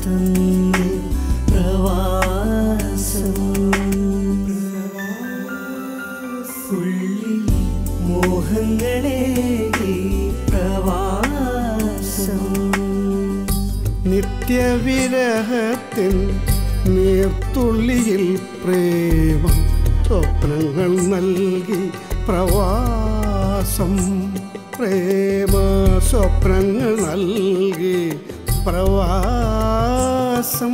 തന്നു പ്രവാസം ഉള്ളിൽ മോഹങ്ങളെ പ്രവാസം നിത്യവിരഹത്തിൻ നീർത്തുള്ളിയിൽ പ്രേമം സ്വപ്നങ്ങൾ നൽകി പ്രവാസം പ്രേമ സ്വപ്നങ്ങൾ നൽകി പ്രവാസം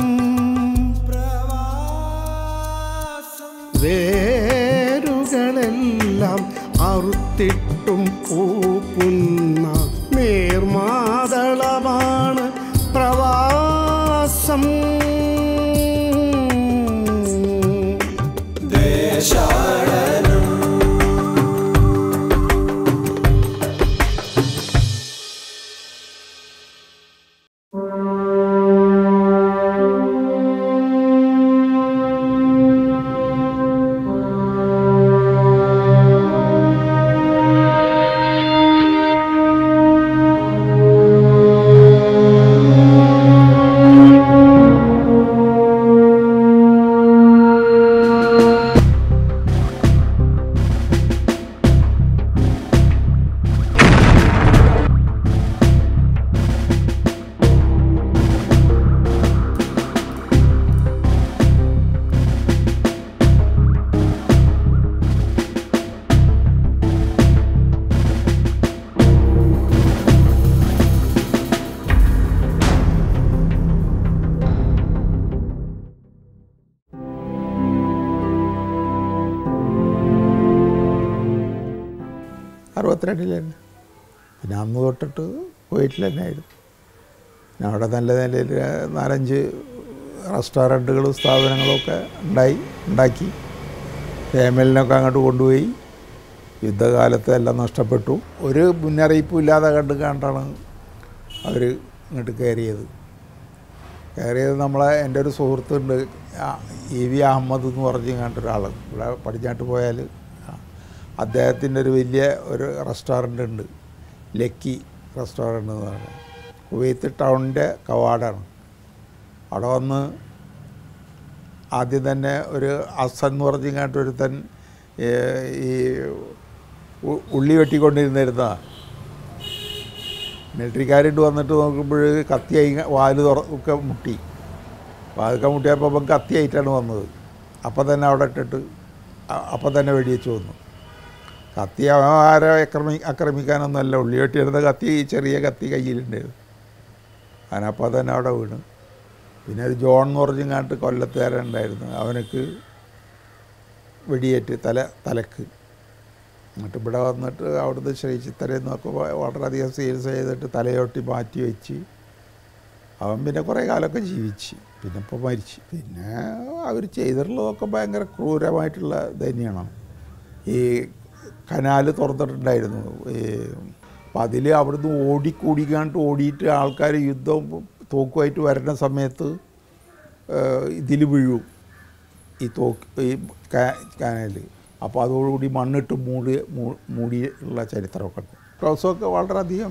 വേരുകളെല്ലാം അറുത്തിട്ടും പൂക്കുന്ന നീർമാതളമാണ് പ്രവാസം അറുപത്തിരണ്ടിൽ തന്നെ പിന്നെ അന്ന് തൊട്ടിട്ട് കുവൈറ്റിൽ തന്നെ ആയിരുന്നു പിന്നെ അവിടെ നല്ല നിലയിൽ നാലഞ്ച് റെസ്റ്റോറൻറ്റുകളും സ്ഥാപനങ്ങളും ഒക്കെ ഉണ്ടായി ഉണ്ടാക്കി ഫാമിലിനൊക്കെ അങ്ങോട്ട് കൊണ്ടുപോയി യുദ്ധകാലത്ത് എല്ലാം നഷ്ടപ്പെട്ടു ഒരു മുന്നറിയിപ്പും ഇല്ലാതെ കണ്ട് കണ്ടാണ് അവർ ഇങ്ങോട്ട് കയറിയത് കയറിയത് നമ്മളെ എൻ്റെ ഒരു സുഹൃത്തുണ്ട് ആ, ഇ വി അഹമ്മദ് എന്ന് പറഞ്ഞ് കണ്ട ഒരാൾ ഇവിടെ പടിഞ്ഞാട്ട് പോയാൽ അദ്ദേഹത്തിൻ്റെ ഒരു വലിയ ഒരു റെസ്റ്റോറൻ്റ് ഉണ്ട് ലക്കി റെസ്റ്റോറൻ്റ് എന്ന് പറയുന്നത് കുവൈത്ത് ടൗണിൻ്റെ കവാടാണ് അവിടെ വന്ന് ആദ്യം തന്നെ ഒരു അസൻ എന്ന് പറഞ്ഞിങ്ങാട്ട് ഒരുത്തൻ ഏ, ഈ ഉ- ഉള്ളി വെട്ടിക്കൊണ്ടിരുന്നിരുന്നതാണ് മിലിറ്ററിക്കാരിട്ട് വന്നിട്ട് നോക്കുമ്പോൾ കത്തിയായി വാല് തുറ ഒക്കെ മുട്ടി വാതൊക്കെ മുട്ടിയപ്പോൾ അപ്പം കത്തിയായിട്ടാണ് വന്നത് അപ്പം തന്നെ അവിടെ ഇട്ടിട്ട് അ- അപ്പം തന്നെ വെടിവെച്ച് വന്നു കത്തി അവൻ ആരെ ആക്രമി ആക്രമിക്കാനൊന്നുമല്ല ഉള്ളി വെട്ടിയിരുന്ന കത്തി ചെറിയ കത്തി കയ്യിലുണ്ടായിരുന്നു അവനപ്പോൾ തന്നെ അവിടെ വീണ് പിന്നെ ഒരു ജോൺ എന്ന് പറഞ്ഞിങ്ങാട്ട് കൊല്ലത്തുകാരൻ ഉണ്ടായിരുന്നു അവനക്ക് വെടിയേറ്റ് തല തലക്ക് എന്നിട്ട് ഇവിടെ വന്നിട്ട് അവിടുന്ന് ശ്രീചിത്തരയിൽ നിന്നൊക്കെ വ- വളരെയധികം ചികിത്സ ചെയ്തിട്ട് തലയൊട്ടി മാറ്റി വെച്ച് അവൻ പിന്നെ കുറേ കാലമൊക്കെ ജീവിച്ച് പിന്നെ ഇപ്പോൾ മരിച്ച് പിന്നെ അവർ ചെയ്തിട്ടുള്ളതൊക്കെ ഭയങ്കര ക്രൂരമായിട്ടുള്ള ഇത് തന്നെയാണ് ഈ കനാല് തുറന്നിട്ടുണ്ടായിരുന്നു ഈ അപ്പം അതിൽ അവിടുന്ന് ഓടിക്കൂടിക്കാണ്ട് ഓടിയിട്ട് ആൾക്കാർ യുദ്ധം തോക്കുമായിട്ട് വരുന്ന സമയത്ത് ഇതിൽ വീഴും ഈ തോക്ക് ഈ കാനൽ അപ്പോൾ അതോടുകൂടി മണ്ണിട്ട് മൂടി മൂ- മൂടിയുള്ള ചരിത്രമൊക്കെ ഉണ്ട് ക്രോസൊക്കെ വളരെയധികം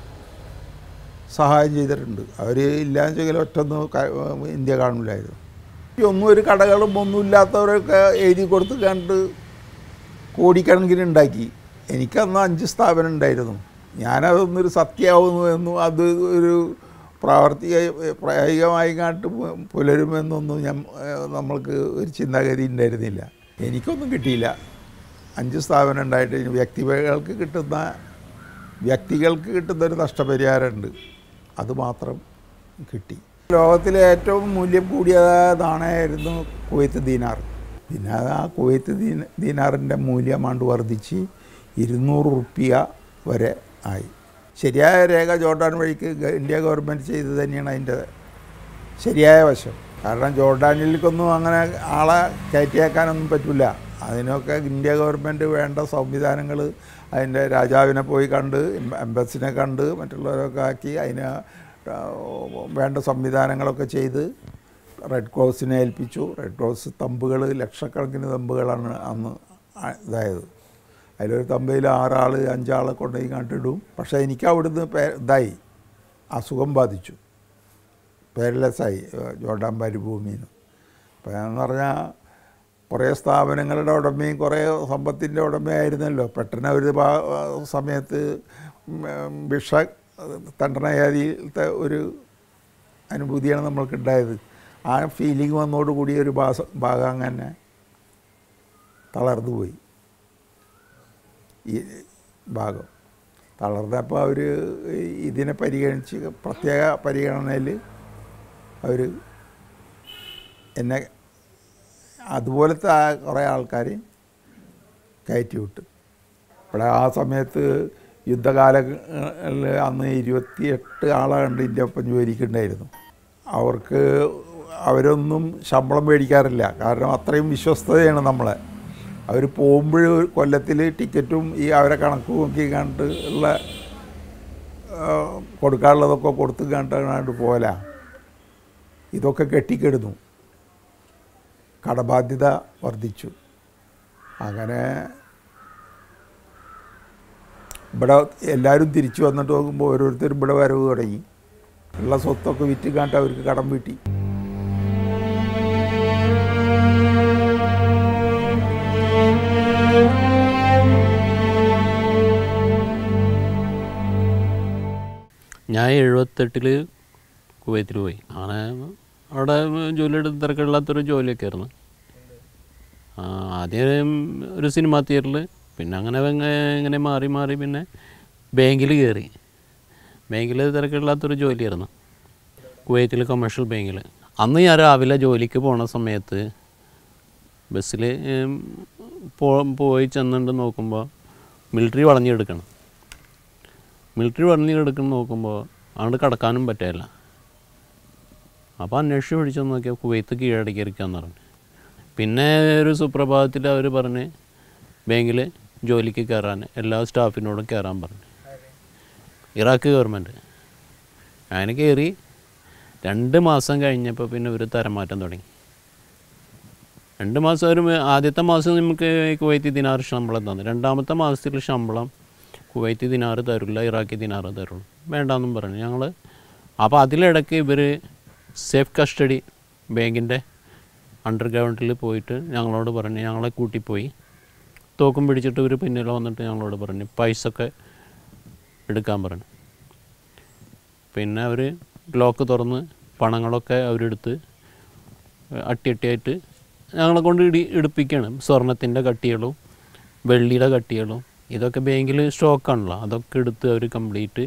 സഹായം ചെയ്തിട്ടുണ്ട് അവർ ഇല്ലാച്ചെങ്കിൽ ഒറ്റൊന്നും ക- ഇന്ത്യ കാണില്ലായിരുന്നു ഈ ഒന്നും ഒരു കടകളും ഒന്നും ഇല്ലാത്തവരൊക്കെ എഴുതി കൊടുത്ത് കണ്ട് കോടിക്കണക്കിന് ഉണ്ടാക്കി എനിക്കന്ന് അഞ്ച് സ്ഥാപനം ഉണ്ടായിരുന്നു ഞാനതൊന്നൊരു സത്യമാവുന്നു എന്നും അത് ഒരു പ്രാവർത്തിക പ്രായോഗികമായി കാട്ട് പുലരുമെന്നൊന്നും ഞാൻ ഏഹ്, നമ്മൾക്ക് ഒരു ചിന്താഗതി ഉണ്ടായിരുന്നില്ല എനിക്കൊന്നും കിട്ടിയില്ല അഞ്ച് സ്ഥാപനം ഉണ്ടായിട്ട് ഇനി വ്യക്തികൾക്ക് കിട്ടുന്ന വ്യക്തികൾക്ക് കിട്ടുന്ന ഒരു നഷ്ടപരിഹാരമുണ്ട് അത് മാത്രം കിട്ടി ലോകത്തിലെ ഏറ്റവും മൂല്യം കൂടിയ നാണയമായിരുന്നു കുവൈത്ത് ദീനാർ പിന്നെ അത് ആ കുവൈത്ത് ദീന ദീനാറിൻ്റെ മൂല്യമാണ്ട് വർദ്ധിച്ച് ഇരുന്നൂറ് റുപ്യ വരെ ആയി ശരിയായ രേഖ ജോർഡാൻ വഴിക്ക് ഗ- ഇന്ത്യ ഗവൺമെൻറ് ചെയ്ത് തന്നെയാണ് അതിൻ്റെ ശരിയായ വശം കാരണം ജോർഡാനിലേക്കൊന്നും അങ്ങനെ ആളെ കയറ്റിയേക്കാനൊന്നും പറ്റില്ല അതിനൊക്കെ ഇന്ത്യ ഗവൺമെൻറ് വേണ്ട സംവിധാനങ്ങൾ അതിൻ്റെ രാജാവിനെ പോയി കണ്ട് എംബസിനെ കണ്ട് മറ്റുള്ളവരൊക്കെ ആക്കി അതിന് ആ, വേണ്ട സംവിധാനങ്ങളൊക്കെ ചെയ്ത് റെഡ് ക്രോസിനെ ഏൽപ്പിച്ചു റെഡ് ക്രോസ് തമ്പുകൾ ലക്ഷക്കണക്കിന് തമ്പുകളാണ് അന്ന് ആ- ഇതായത് അതിലൊരു തമ്പയിൽ ആറാൾ അഞ്ചാളെ കൊണ്ടുപോയി കണ്ടിടും പക്ഷേ എനിക്ക് അവിടുന്ന് പേ ഇതായി അസുഖം ബാധിച്ചു പേരലസായി ജോർഡാൻ മരുഭൂമിന്ന് അപ്പോൾ എന്ന് പറഞ്ഞാൽ കുറേ സ്ഥാപനങ്ങളുടെ ഉടമയും കുറേ സമ്പത്തിൻ്റെ ഉടമയായിരുന്നല്ലോ പെട്ടെന്ന് ഒരു ഭാ- സമയത്ത് ഉം, ഭിക്ഷ തണ്ടനയാതിയിലത്തെ ഒരു അനുഭൂതിയാണ് നമ്മൾക്കുണ്ടായത് ആ ഫീലിംഗ് വന്നതോടുകൂടി ഒരു ഭാസ ഭാഗം അങ്ങനെ തളർന്നു പോയി ഈ ഭാഗം തളർന്നപ്പോൾ അവർ ഇതിനെ പരിഗണിച്ച് പ്രത്യേക പരിഗണനയിൽ അവർ എന്നെ അതുപോലത്തെ ആ കുറേ ആൾക്കാർ കയറ്റി വിട്ടു ഇവിടെ ആ സമയത്ത് യുദ്ധകാലങ്ങളിൽ അന്ന് ഇരുപത്തിയെട്ട് ആളുണ്ട് എൻ്റെ ഒപ്പം ജോലിക്കുണ്ടായിരുന്നു അവർക്ക് അവരൊന്നും ശമ്പളം മേടിക്കാറില്ല കാരണം അത്രയും വിശ്വസ്തതയാണ് നമ്മളെ അവർ പോകുമ്പോൾ കൊല്ലത്തിൽ ടിക്കറ്റും ഈ അവരെ കണക്ക് നോക്കി കണ്ട് ഉള്ള ആ, കൊടുക്കാനുള്ളതൊക്കെ കൊടുത്ത് കണ്ടാണ്ട് പോല ഇതൊക്കെ കെട്ടിക്കിടുന്നു കടബാധ്യത വർദ്ധിച്ചു അങ്ങനെ ഇവിടെ എല്ലാവരും തിരിച്ചു വന്നിട്ട് നോക്കുമ്പോൾ ഓരോരുത്തരും ഇവിടെ വരവ് തുടങ്ങി ഉള്ള സ്വത്തൊക്കെ വിറ്റ് കാണ്ട് അവർക്ക് കടം വീട്ടി ഞാൻ എഴുപത്തെട്ടിൽ കുവൈത്തിൽ പോയി അങ്ങനെ അവിടെ ജോലിയെടുത്ത് തിരക്കില്ലാത്തൊരു ജോലിയൊക്കെ ആയിരുന്നു ആ, ആദ്യം ഒരു സിനിമാ തിയേറ്ററിൽ പിന്നെ അങ്ങനെ വെങ്ങ- ഇങ്ങനെ മാറി മാറി പിന്നെ ബാങ്കിൽ കയറി ബാങ്കിൽ തിരക്കില്ലാത്തൊരു ജോലിയായിരുന്നു കുവൈത്തിൽ കൊമേഴ്ഷ്യൽ ബാങ്കിൽ അന്ന് ഞാൻ രാവിലെ ജോലിക്ക് പോണ സമയത്ത് ബസ്സിൽ പോ പോയി ചെന്നിട്ട് നോക്കുമ്പോൾ മിലിറ്ററി വളഞ്ഞെടുക്കണം മിലിറ്ററി വളഞ്ഞെടുക്കണം നോക്കുമ്പോൾ അങ്ങോട്ട് കടക്കാനും പറ്റില്ല അപ്പോൾ അന്വേഷിച്ച് പിടിച്ചു നോക്കിയാൽ കുവൈത്ത് കീഴടക്കിയിരിക്കാന്ന് പറഞ്ഞു പിന്നെ ഒരു സുപ്രഭാതത്തിൽ അവർ പറഞ്ഞ് ബാങ്കിൽ ജോലിക്ക് കയറാൻ എല്ലാ സ്റ്റാഫിനോടും കയറാൻ പറഞ്ഞു ഇറാഖ് ഗവൺമെൻറ് അങ്ങനെ കയറി രണ്ട് മാസം കഴിഞ്ഞപ്പോൾ പിന്നെ ഒരു തരമാറ്റം തുടങ്ങി രണ്ട് മാസം ഒരു ആദ്യത്തെ മാസം നമുക്ക് കുവൈത്തി ദിനാറ് ശമ്പളം തന്നു രണ്ടാമത്തെ മാസത്തിൽ ശമ്പളം കുവൈത്തി ദിനാറ് തരില്ല ഇറാഖി ദിനാറ് തരുള്ളൂ വേണ്ടാന്നും പറഞ്ഞു ഞങ്ങൾ അപ്പോൾ അതിലിടയ്ക്ക് ഇവർ സേഫ് കസ്റ്റഡി ബാങ്കിൻ്റെ അണ്ടർഗ്രൗണ്ടിൽ പോയിട്ട് ഞങ്ങളോട് പറഞ്ഞു ഞങ്ങളെ കൂട്ടിപ്പോയി തോക്കും പിടിച്ചിട്ട് ഇവർ പിന്നിൽ വന്നിട്ട് ഞങ്ങളോട് പറഞ്ഞു പൈസ ഒക്കെ എടുക്കാൻ പറഞ്ഞു പിന്നെ അവർ ലോക്ക് തുറന്ന് പണങ്ങളൊക്കെ അവരെടുത്ത് അട്ടിയട്ടിയായിട്ട് ഞങ്ങളെ കൊണ്ട് ഇടി എടുപ്പിക്കുകയാണ് സ്വർണത്തിൻ്റെ കട്ടികളും വെള്ളിയുടെ കട്ടികളും ഇതൊക്കെ ബാങ്കിൽ സ്റ്റോക്കാണല്ലോ അതൊക്കെ എടുത്ത് അവർ കംപ്ലീറ്റ്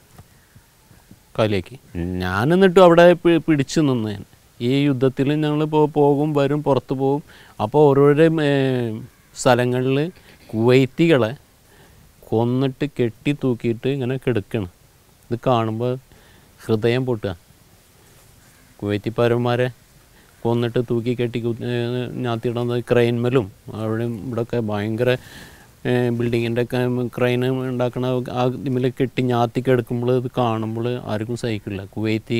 കാലിയാക്കി ഞാൻ എന്നിട്ടും അവിടെ പി- പിടിച്ചു നിന്ന് ഞാൻ. ഈ യുദ്ധത്തിൽ ഞങ്ങൾ പോകും വരും പുറത്ത് പോകും അപ്പോൾ ഓരോരോ സ്ഥലങ്ങളിൽ കുവൈത്തികളെ കൊന്നിട്ട് കെട്ടി തൂക്കിയിട്ട് ഇങ്ങനെ കിടക്കണം ഇത് കാണുമ്പോൾ ഹൃദയം പൊട്ടുക കുവൈത്തിപ്പാരന്മാരെ കൊന്നിട്ട് തൂക്കി കെട്ടി ഞാത്തിടുന്നത് ക്രെയിൻമലും അവിടെ ഇവിടെയൊക്കെ ഭയങ്കര ബിൽഡിങ്ങിൻ്റെ ഒക്കെ ക്രെയിൻ ഉണ്ടാക്കണ ആ ഇതിൽ കെട്ടി ഞാത്തിക്ക് എടുക്കുമ്പോൾ ഇത് കാണുമ്പോൾ ആർക്കും സഹിക്കില്ല കുവൈത്തി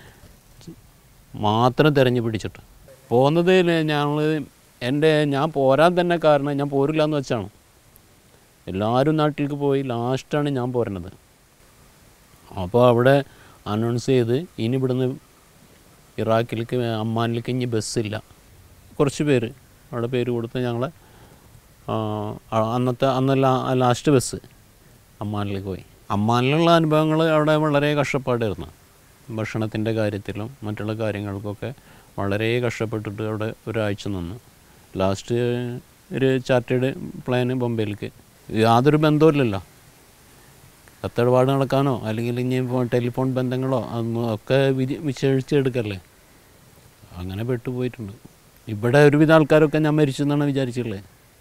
മാത്രം തിരഞ്ഞു പിടിച്ചിട്ട് പോകുന്നത് ഞങ്ങൾ എൻ്റെ ഞാൻ പോരാൻ തന്നെ കാരണം ഞാൻ പോരില്ല എന്ന് വെച്ചാണ് എല്ലാവരും നാട്ടിലേക്ക് പോയി ലാസ്റ്റാണ് ഞാൻ പോരുന്നത് അപ്പോൾ അവിടെ അനൗൺസ് ചെയ്ത് ഇനി ഇവിടുന്ന് ഇറാഖിലേക്ക് അമ്മാനിലേക്ക് ഇനി ബസ്സില്ല കുറച്ച് പേര് അവിടെ പേര് കൊടുത്ത് ഞങ്ങളെ ആ, അ- അന്നത്തെ അന്ന് ലാസ്റ്റ് ബസ് അമ്മാനിലേക്ക് പോയി അമ്മാനിലുള്ള അനുഭവങ്ങൾ അവിടെ വളരെ കഷ്ടപ്പാടായിരുന്നു ഭക്ഷണത്തിൻ്റെ കാര്യത്തിലും മറ്റുള്ള കാര്യങ്ങൾക്കൊക്കെ വളരെ കഷ്ടപ്പെട്ടിട്ട് അവിടെ ഒരാഴ്ച നിന്നു ലാസ്റ്റ് ഒരു ചാർട്ടേഡ് പ്ലാന് ബോംബെയിലേക്ക് യാതൊരു ബന്ധവുമില്ലല്ലോ കത്തിടപാട് നടക്കാനോ അല്ലെങ്കിൽ ഇനി ഫോ- ടെലിഫോൺ ബന്ധങ്ങളോ അതൊന്നും ഒക്കെ വിധി വിശേഷിച്ചെടുക്കല്ലേ അങ്ങനെ പെട്ടുപോയിട്ടുണ്ട് ഇവിടെ ഒരുവിധ ആൾക്കാരൊക്കെ ഞാൻ മരിച്ചു എന്നാണ് വിചാരിച്ചിട്ടുള്ളത്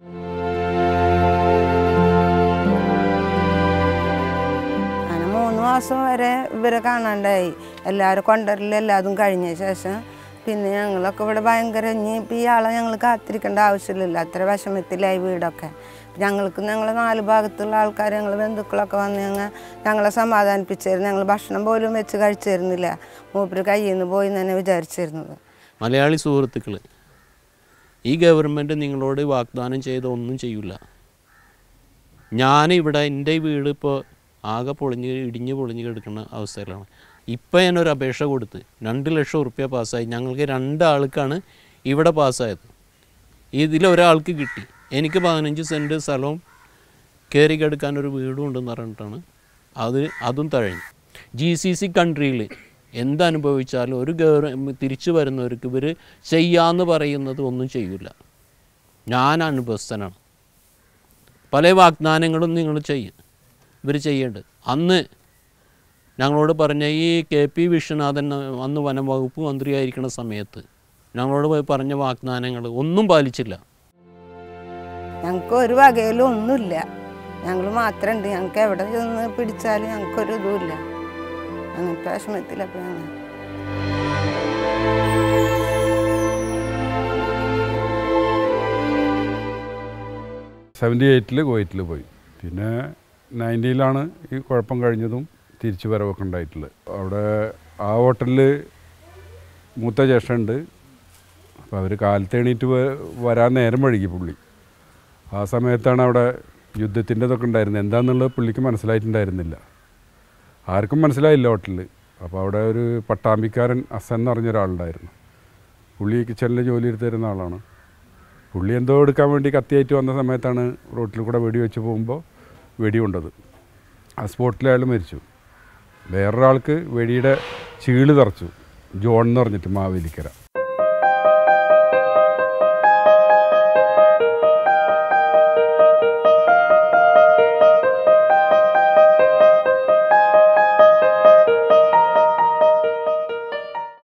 അങ്ങനെ മൂന്ന് മാസം വരെ ഇവരെ കാണാണ്ടായി എല്ലാവരും കൊണ്ടുവരലും എല്ലാതും കഴിഞ്ഞ ശേഷം പിന്നെ ഞങ്ങളൊക്കെ ഇവിടെ ഭയങ്കര ഇനി ഇപ്പം ഈ ആളെ ഞങ്ങൾ കാത്തിരിക്കേണ്ട ആവശ്യമില്ലല്ലോ അത്ര വിഷമത്തിലായി വീടൊക്കെ ഞങ്ങൾക്ക് ഞങ്ങൾ നാല് ഭാഗത്തുള്ള ആൾക്കാർ ഞങ്ങൾ ബന്ധുക്കളൊക്കെ വന്ന് ഞങ്ങൾ ഞങ്ങളെ സമാധാനിപ്പിച്ചായിരുന്നു ഞങ്ങൾ ഭക്ഷണം പോലും വെച്ച് കഴിച്ചിരുന്നില്ല മൂപ്പര് കയ്യിൽ നിന്ന് പോയി എന്ന് തന്നെ വിചാരിച്ചിരുന്നത് മലയാളി സുഹൃത്തുക്കൾ ഈ ഗവൺമെൻറ് നിങ്ങളോട് വാഗ്ദാനം ചെയ്ത ഒന്നും ചെയ്യില്ല ഞാനിവിടെ എൻ്റെ വീട് ഇപ്പോൾ ആകെ പൊളിഞ്ഞ് ഇടിഞ്ഞ് പൊളിഞ്ഞ് കിടക്കുന്ന അവസ്ഥയിലാണ് ഇപ്പം ഞാനൊരു അപേക്ഷ കൊടുത്ത് രണ്ട് ലക്ഷം ഉറുപ്പ്യ പാസ്സായി ഞങ്ങൾക്ക് രണ്ടാൾക്കാണ് ഇവിടെ പാസ്സായത് ഇതിലൊരാൾക്ക് കിട്ടി എനിക്ക് പതിനഞ്ച് സെൻറ്റ് സ്ഥലവും കയറി കിടക്കാൻ ഒരു വീടും ഉണ്ടെന്ന് പറഞ്ഞിട്ടാണ് അത് അതും തഴഞ്ഞു ജി സി സി കൺട്രിയിൽ എന്തനുഭവിച്ചാലും ഒരു ഗവ തിരിച്ചു വരുന്നവർക്ക് ഇവർ ചെയ്യാന്ന് പറയുന്നത് ഒന്നും ചെയ്യില്ല ഞാൻ അനുഭവസ്ഥനാണ് പല വാഗ്ദാനങ്ങളും നിങ്ങൾ ചെയ്യും ഇവർ ചെയ്യേണ്ടത് അന്ന് ഞങ്ങളോട് പറഞ്ഞ ഈ കെ പി വിശ്വനാഥൻ അന്ന് വനം വകുപ്പ് മന്ത്രിയായിരിക്കുന്ന സമയത്ത് ഞങ്ങളോട് പോയി പറഞ്ഞ വാഗ്ദാനങ്ങൾ ഒന്നും പാലിച്ചില്ല ഞങ്ങൾക്ക് ഒരു വകയിലും ഒന്നുമില്ല ഞങ്ങൾ മാത്രമുണ്ട് ഞങ്ങൾക്ക് എവിടെ ചെന്ന് പിടിച്ചാലും ഞങ്ങൾക്കൊരു ഇതുമില്ല അങ്ങനത്തെ വിഷമത്തിലപ്പോൾ ഞങ്ങൾ സെവൻറ്റി എയ്റ്റിൽ കുവൈറ്റിൽ പോയി പിന്നെ നയൻറ്റിയിലാണ് ഈ കുഴപ്പം കഴിഞ്ഞതും തിരിച്ചു വരവൊക്കെ ഉണ്ടായിട്ടുള്ളത് അവിടെ ആ ഹോട്ടലിൽ മൂത്ത ജ്യേഷ്ഠുണ്ട് അപ്പോൾ അവർ കാലത്ത് എണീറ്റ് വ- വരാൻ നേരം വഴുകി പുള്ളി ആ സമയത്താണ് അവിടെ യുദ്ധത്തിൻ്റെതൊക്കെ ഉണ്ടായിരുന്നത് എന്താണെന്നുള്ളത് പുള്ളിക്ക് മനസ്സിലായിട്ടുണ്ടായിരുന്നില്ല ആർക്കും മനസ്സിലായില്ല ഹോട്ടലിൽ അപ്പോൾ അവിടെ ഒരു പട്ടാമ്പിക്കാരൻ അസൻ എന്ന് പറഞ്ഞ ഒരാളുണ്ടായിരുന്നു പുള്ളി കിച്ചണിൽ ജോലി എടുത്ത് തരുന്ന ആളാണ് പുള്ളി എന്തോ എടുക്കാൻ വേണ്ടി കത്തിയായിട്ട് വന്ന സമയത്താണ് റോട്ടിൽ കൂടെ വെടി വെച്ച് പോകുമ്പോൾ വെടി കൊണ്ടത് ആ സ്പോട്ടിൽ അയാൾ മരിച്ചു വേറൊരാൾക്ക് വെടിയുടെ ചീള് തറച്ചു ജോൺ എന്ന് പറഞ്ഞിട്ട് മാവേലിക്കര